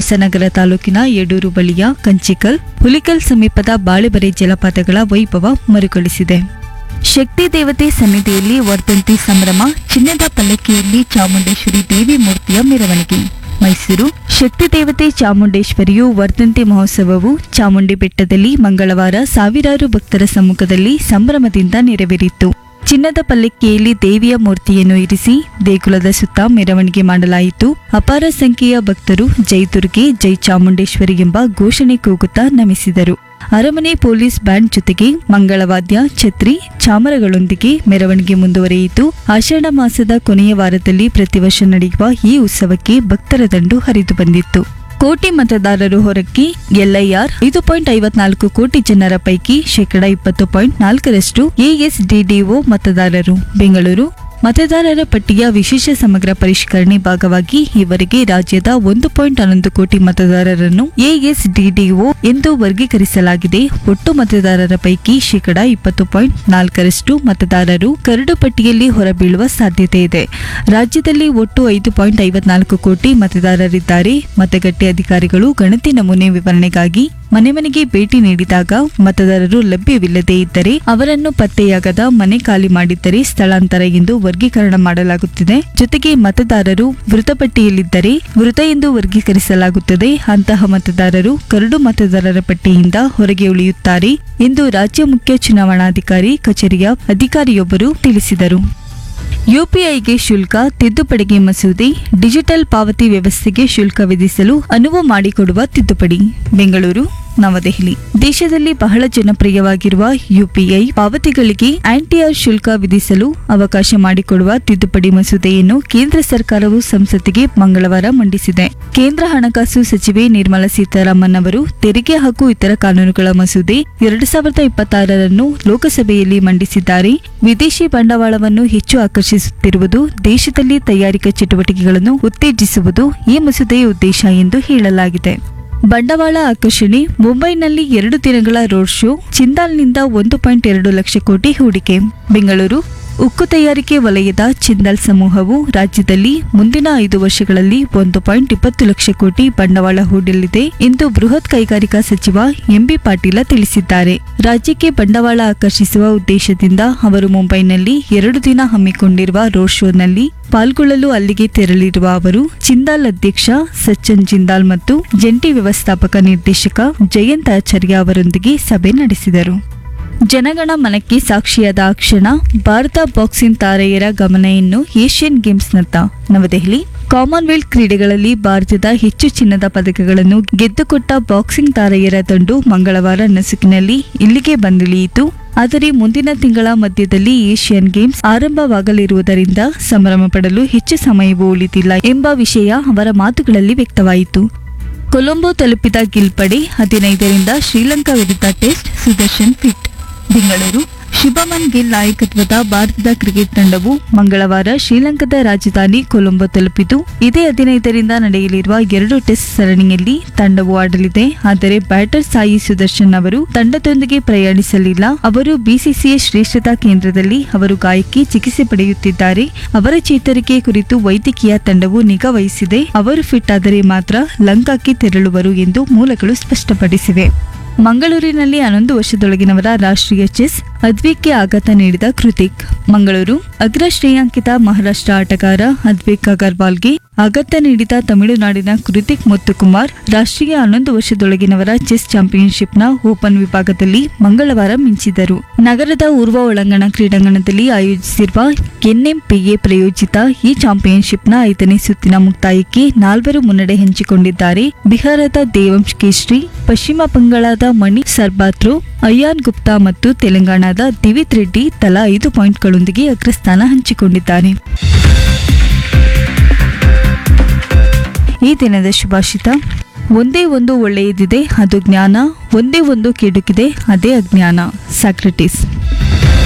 ಹೊಸನಗರ ತಾಲೂಕಿನ ಯಡೂರು ಬಳಿಯ ಕಂಚಿಕಲ್ ಹುಲಿಕಲ್ ಸಮೀಪದ ಬಾಳೆಬರೆ ಜಲಪಾತಗಳ ವೈಭವ ಮರುಕಳಿಸಿದೆ ಶಕ್ತಿ ದೇವತೆ ಸನ್ನಿಧಿಯಲ್ಲಿ ವರ್ಧಂತಿ ಸಂಭ್ರಮ ಚಿನ್ನದ ಪಲ್ಲಕ್ಕಿಯಲ್ಲಿ ಚಾಮುಂಡೇಶ್ವರಿ ದೇವಿ ಮೂರ್ತಿಯ ಮೆರವಣಿಗೆ ಮೈಸೂರು ಶಕ್ತಿ ದೇವತೆ ಚಾಮುಂಡೇಶ್ವರಿಯು ವರ್ಧಂತಿ ಮಹೋತ್ಸವವು ಚಾಮುಂಡಿ ಬೆಟ್ಟದಲ್ಲಿ ಮಂಗಳವಾರ ಸಾವಿರಾರು ಭಕ್ತರ ಸಮ್ಮುಖದಲ್ಲಿ ಸಂಭ್ರಮದಿಂದ ನೆರವೇರಿತು ಚಿನ್ನದ ಪಲ್ಲಕ್ಕಿಯಲ್ಲಿ ದೇವಿಯ ಮೂರ್ತಿಯನ್ನು ಇರಿಸಿ ದೇಗುಲದ ಸುತ್ತ ಮೆರವಣಿಗೆ ಮಾಡಲಾಯಿತು ಅಪಾರ ಸಂಖ್ಯೆಯ ಭಕ್ತರು ಜೈ ದುರ್ಗೆ ಜೈ ಚಾಮುಂಡೇಶ್ವರಿ ಎಂಬ ಘೋಷಣೆ ಕೂಗುತ್ತಾ ನಮಿಸಿದರು ಅರಮನೆ ಪೊಲೀಸ್ ಬ್ಯಾಂಡ್ ಜೊತೆಗೆ ಮಂಗಳವಾದ್ಯ ಛತ್ರಿ ಚಾಮರಗಳೊಂದಿಗೆ ಮೆರವಣಿಗೆ ಮುಂದುವರಿಯಿತು ಆಷಾಢ ಮಾಸದ ಕೊನೆಯ ವಾರದಲ್ಲಿ ಪ್ರತಿ ವರ್ಷ ನಡೆಯುವ ಈ ಉತ್ಸವಕ್ಕೆ ಭಕ್ತರ ದಂಡು ಹರಿದು ಬಂದಿತ್ತು ಕೋಟಿ ಮತದಾರರು ಹೊರಕ್ಕೆ ಎಲ್ಐಆರ್ ಐದು ಪಾಯಿಂಟ್ ಐವತ್ನಾಲ್ಕು ಕೋಟಿ ಜನರ ಪೈಕಿ ಶೇಕಡ ಇಪ್ಪತ್ತು ಪಾಯಿಂಟ್ ನಾಲ್ಕರಷ್ಟು ಎಎಸ್ಡಿಡಿಒ ಮತದಾರರು ಬೆಂಗಳೂರು ಮತದಾರರ ಪಟ್ಟಿಯ ವಿಶೇಷ ಸಮಗ್ರ ಪರಿಷ್ಕರಣೆ ಭಾಗವಾಗಿ ಈವರೆಗೆ ರಾಜ್ಯದ ಒಂದು ಪಾಯಿಂಟ್ ಹನ್ನೊಂದು ಕೋಟಿ ಮತದಾರರನ್ನು ಎಎಸ್ಡಿಡಿಒ ಎಂದು ವರ್ಗೀಕರಿಸಲಾಗಿದೆ ಒಟ್ಟು ಮತದಾರರ ಪೈಕಿ ಶೇಕಡ ಇಪ್ಪತ್ತು ಪಾಯಿಂಟ್ ನಾಲ್ಕರಷ್ಟು ಮತದಾರರು ಕರಡು ಪಟ್ಟಿಯಲ್ಲಿ ಹೊರಬೀಳುವ ಸಾಧ್ಯತೆ ಇದೆ ರಾಜ್ಯದಲ್ಲಿ ಒಟ್ಟು ಐದು ಪಾಯಿಂಟ್ ಐವತ್ನಾಲ್ಕು ಕೋಟಿ ಮತದಾರರಿದ್ದಾರೆ ಮತಗಟ್ಟೆ ಅಧಿಕಾರಿಗಳು ಗಣತಿ ನಮೂನೆ ವಿವರಣೆಗಾಗಿ ಮನೆ ಮನೆಗೆ ಭೇಟಿ ನೀಡಿದಾಗ ಮತದಾರರು ಲಭ್ಯವಿಲ್ಲದೇ ಇದ್ದರೆ ಅವರನ್ನು ಪತ್ತೆಯಾಗದ ಮನೆ ಖಾಲಿ ಮಾಡಿದ್ದರೆ ಸ್ಥಳಾಂತರ ಎಂದು ವರ್ಗೀಕರಣ ಮಾಡಲಾಗುತ್ತಿದೆ ಜೊತೆಗೆ ಮತದಾರರು ಮೃತಪಟ್ಟಿಯಲ್ಲಿದ್ದರೆ ಮೃತ ಎಂದು ವರ್ಗೀಕರಿಸಲಾಗುತ್ತದೆ ಅಂತಹ ಮತದಾರರು ಕರಡು ಮತದಾರರ ಪಟ್ಟಿಯಿಂದ ಹೊರಗೆ ಉಳಿಯುತ್ತಾರೆ ಎಂದು ರಾಜ್ಯ ಮುಖ್ಯ ಚುನಾವಣಾಧಿಕಾರಿ ಕಚೇರಿಯ ಅಧಿಕಾರಿಯೊಬ್ಬರು ತಿಳಿಸಿದರು ಯುಪಿಐಗೆ ಶುಲ್ಕ ತಿದ್ದುಪಡಿಗೆ ಮಸೂದೆ ಡಿಜಿಟಲ್ ಪಾವತಿ ವ್ಯವಸ್ಥೆಗೆ ಶುಲ್ಕ ವಿಧಿಸಲು ಅನುವು ಮಾಡಿಕೊಡುವ ತಿದ್ದುಪಡಿ ಬೆಂಗಳೂರು ನವದೆಹಲಿ ದೇಶದಲ್ಲಿ ಬಹಳ ಜನಪ್ರಿಯವಾಗಿರುವ ಯುಪಿಐ ಪಾವತಿಗಳಿಗೆ ಆಂಟಿಆರ್ ಶುಲ್ಕ ವಿಧಿಸಲು ಅವಕಾಶ ಮಾಡಿಕೊಡುವ ತಿದ್ದುಪಡಿ ಮಸೂದೆಯನ್ನು ಕೇಂದ್ರ ಸರ್ಕಾರವು ಸಂಸತ್ತಿಗೆ ಮಂಗಳವಾರ ಮಂಡಿಸಿದೆ ಕೇಂದ್ರ ಹಣಕಾಸು ಸಚಿವೆ ನಿರ್ಮಲಾ ಸೀತಾರಾಮನ್ ಅವರು ತೆರಿಗೆ ಹಾಗೂ ಇತರ ಕಾನೂನುಗಳ ಮಸೂದೆ ಎರಡು ಸಾವಿರದ ಇಪ್ಪತ್ತಾರರನ್ನು ಲೋಕಸಭೆಯಲ್ಲಿ ಮಂಡಿಸಿದ್ದಾರೆ ವಿದೇಶಿ ಬಂಡವಾಳವನ್ನು ಹೆಚ್ಚು ಆಕರ್ಷಿಸುತ್ತಿರುವುದು ದೇಶದಲ್ಲಿ ತಯಾರಿಕಾ ಚಟುವಟಿಕೆಗಳನ್ನು ಉತ್ತೇಜಿಸುವುದು ಈ ಮಸೂದೆಯ ಉದ್ದೇಶ ಎಂದು ಹೇಳಲಾಗಿದೆ ಬಂಡವಾಳ ಆಕರ್ಷಣೆ ಮುಂಬೈನಲ್ಲಿ ಎರಡು ದಿನಗಳ ರೋಡ್ ಶೋ ಚಿಂದಾಲ್ನಿಂದ ಒಂದು ಪಾಯಿಂಟ್ ಎರಡು ಲಕ್ಷ ಕೋಟಿ ಹೂಡಿಕೆ ಬೆಂಗಳೂರು ಉಕ್ಕು ತಯಾರಿಕೆ ವಲಯದ ಚಿಂದಾಲ್ ಸಮೂಹವು ರಾಜ್ಯದಲ್ಲಿ ಮುಂದಿನ ಐದು ವರ್ಷಗಳಲ್ಲಿ ಒಂದು ಪಾಯಿಂಟ್ ಇಪ್ಪತ್ತು ಲಕ್ಷ ಕೋಟಿ ಬಂಡವಾಳ ಹೂಡಲಿದೆ ಎಂದು ಬೃಹತ್ ಕೈಗಾರಿಕಾ ಸಚಿವ ಎಂಬಿ ಪಾಟೀಲ ತಿಳಿಸಿದ್ದಾರೆ ರಾಜ್ಯಕ್ಕೆ ಬಂಡವಾಳ ಆಕರ್ಷಿಸುವ ಉದ್ದೇಶದಿಂದ ಅವರು ಮುಂಬೈನಲ್ಲಿ ಎರಡು ದಿನ ಹಮ್ಮಿಕೊಂಡಿರುವ ರೋಡ್ ಶೋನಲ್ಲಿ ಪಾಲ್ಗೊಳ್ಳಲು ಅಲ್ಲಿಗೆ ತೆರಳಿರುವ ಅವರು ಜಿಂದಾಲ್ ಅಧ್ಯಕ್ಷ ಸಚ್ಚನ್ ಜಿಂದಾಲ್ ಮತ್ತು ಜಂಟಿ ವ್ಯವಸ್ಥಾಪಕ ನಿರ್ದೇಶಕ ಜಯಂತ್ ಆಚಾರ್ಯ ಅವರೊಂದಿಗೆ ಸಭೆ ನಡೆಸಿದರು ಜನಗಣ ಮನಕ್ಕೆ ಸಾಕ್ಷಿಯಾದ ಆ ಕ್ಷಣ ಭಾರತ ಬಾಕ್ಸಿಂಗ್ ತಾರೆಯರ ಗಮನ ಇನ್ನು ಏಷ್ಯನ್ ಗೇಮ್ಸ್ನತ್ತ ನವದೆಹಲಿ ಕಾಮನ್ವೆಲ್ತ್ ಕ್ರೀಡೆಗಳಲ್ಲಿ ಭಾರತದ ಹೆಚ್ಚು ಚಿನ್ನದ ಪದಕಗಳನ್ನು ಗೆದ್ದುಕೊಟ್ಟ ಬಾಕ್ಸಿಂಗ್ ತಾರೆಯರ ತಂಡು ಮಂಗಳವಾರ ನಸುಕಿನಲ್ಲಿ ಇಲ್ಲಿಗೆ ಬಂದಿಳಿಯಿತು ಆದರೆ ಮುಂದಿನ ತಿಂಗಳ ಮಧ್ಯದಲ್ಲಿ ಏಷ್ಯನ್ ಗೇಮ್ಸ್ ಆರಂಭವಾಗಲಿರುವುದರಿಂದ ಸಂಭ್ರಮ ಪಡಲು ಹೆಚ್ಚು ಸಮಯವೂ ಉಳಿದಿಲ್ಲ ಎಂಬ ವಿಷಯ ಅವರ ಮಾತುಗಳಲ್ಲಿ ವ್ಯಕ್ತವಾಯಿತು ಕೊಲಂಬೋ ತಲುಪಿದ ಗಿಲ್ ಪಡೆ ಹದಿನೈದರಿಂದ ಶ್ರೀಲಂಕಾ ವಿರುದ್ಧ ಟೆಸ್ಟ್ ಸುದರ್ಶನ್ ಫಿಟ್ ಬೆಂಗಳೂರು ಶುಭಮನ್ ಗಿಲ್ ನಾಯಕತ್ವದ ಭಾರತದ ಕ್ರಿಕೆಟ್ ತಂಡವು ಮಂಗಳವಾರ ಶ್ರೀಲಂಕಾದ ರಾಜಧಾನಿ ಕೊಲಂಬೋ ತಲುಪಿತು ಇದೇ ಹದಿನೈದರಿಂದ ನಡೆಯಲಿರುವ ಎರಡು ಟೆಸ್ಟ್ ಸರಣಿಯಲ್ಲಿ ತಂಡವು ಆಡಲಿದೆ ಆದರೆ ಬ್ಯಾಟರ್ ಸಾಯಿ ಸುದರ್ಶನ್ ಅವರು ತಂಡದೊಂದಿಗೆ ಪ್ರಯಾಣಿಸಲಿಲ್ಲ ಅವರು ಬಿಸಿಸಿಐ ಶ್ರೇಷ್ಠತಾ ಕೇಂದ್ರದಲ್ಲಿ ಅವರು ಗಾಯಕ್ಕೆ ಚಿಕಿತ್ಸೆ ಪಡೆಯುತ್ತಿದ್ದಾರೆ ಅವರ ಚೇತರಿಕೆ ಕುರಿತು ವೈದ್ಯಕೀಯ ತಂಡವು ನಿಗಾ ವಹಿಸಿದೆ ಅವರು ಫಿಟ್ ಆದರೆ ಮಾತ್ರ ಲಂಕಾಕ್ಕೆ ತೆರಳುವರು ಎಂದು ಮೂಲಗಳು ಸ್ಪಷ್ಟಪಡಿಸಿವೆ ಮಂಗಳೂರಿನಲ್ಲಿ ಹನ್ನೊಂದು ವರ್ಷದೊಳಗಿನವರ ರಾಷ್ಟ್ರೀಯ ಚೆಸ್ ಅದ್ವಿಕ್ಗೆ ಆಘಾತ ನೀಡಿದ ಕೃತಿಕ್ ಮಂಗಳೂರು ಅಗ್ರ ಶ್ರೇಯಾಂಕಿತ ಮಹಾರಾಷ್ಟ್ರ ಆಟಗಾರ ಅದ್ವಿಕ್ ಅಗರ್ವಾಲ್ಗೆ ಆಘಾತ ನೀಡಿದ ತಮಿಳುನಾಡಿನ ಕೃತಿಕ್ ಮುತ್ತುಕುಮಾರ್ ರಾಷ್ಟ್ರೀಯ ಹನ್ನೊಂದು ವರ್ಷದೊಳಗಿನವರ ಚೆಸ್ ಚಾಂಪಿಯನ್ಶಿಪ್ನ ಓಪನ್ ವಿಭಾಗದಲ್ಲಿ ಮಂಗಳವಾರ ಮಿಂಚಿದರು ನಗರದ ಊರ್ವ ಒಳಾಂಗಣ ಕ್ರೀಡಾಂಗಣದಲ್ಲಿ ಆಯೋಜಿಸಿರುವ ಎನ್ಎಂಪಿಎ ಪ್ರಾಯೋಜಿತ ಈ ಚಾಂಪಿಯನ್ಶಿಪ್ನ ಐದನೇ ಸುತ್ತಿನ ಮುಕ್ತಾಯಕ್ಕೆ ನಾಲ್ವರು ಮುನ್ನಡೆ ಹಂಚಿಕೊಂಡಿದ್ದಾರೆ ಬಿಹಾರದ ದೇವಂಶ್ ಕೇಶ್ರಿ ಪಶ್ಚಿಮ ಬಂಗಾಳದ ಮಣಿ ಸರ್ಬಾತ್ರೋ ಅಯಾನ್ ಗುಪ್ತಾ ಮತ್ತು ತೆಲಂಗಾಣದ ದಿವಿತ್ ರೆಡ್ಡಿ ತಲಾ ಐದು ಪಾಯಿಂಟ್ಗಳೊಂದಿಗೆ ಅಗ್ರಸ್ಥಾನ ಹಂಚಿಕೊಂಡಿದ್ದಾರೆ ಈ ದಿನದ ಶುಭಾಷಿತ ಒಂದೇ ಒಂದು ಒಳ್ಳೆಯದಿದೆ ಅದು ಜ್ಞಾನ ಒಂದೇ ಒಂದು ಕೆಡುಕಿದೆ ಅದೇ ಅಜ್ಞಾನ ಸಾಕ್ರೆಟಿಸ್